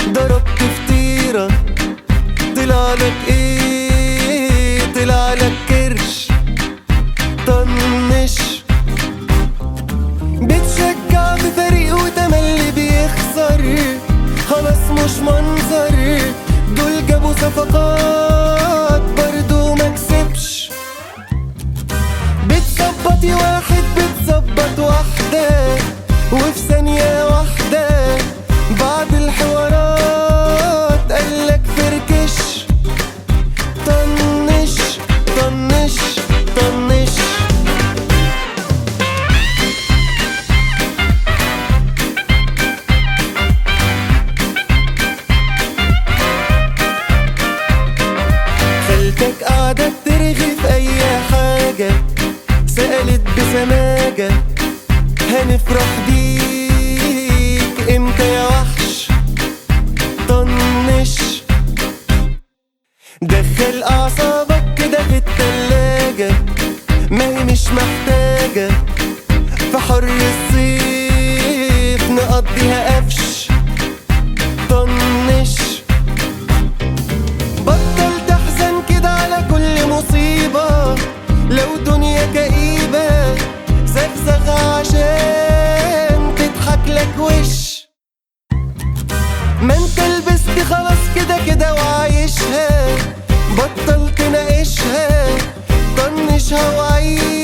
ضربت فطيرة طلع لك ايه طلع لك كرش طنش بتشجع بفريق وتملي بيخسر خلاص مش منظر دول جابوا صفقات برضو ما كسبش بتظبطي واحد بتظبط واحدة وفي ثانية واحدة بعد الحوارات قالك فركش طنش طنش طنش خالتك قاعدة ترغي في أي حاجة سألت بسماجة هنفرح بيك امتى يا وحش طنش دخل أعصابك كده في التلاجة ما هي مش محتاجة في حر الصيف نقضيها قفش طنش بطل تحزن كده على كل مصيبة لو دنيا كئيبة زغزغ عشان تضحك لك وش ما انت لبست خلاص كده كده وعايشها بطل تناقشها طنشها وعيش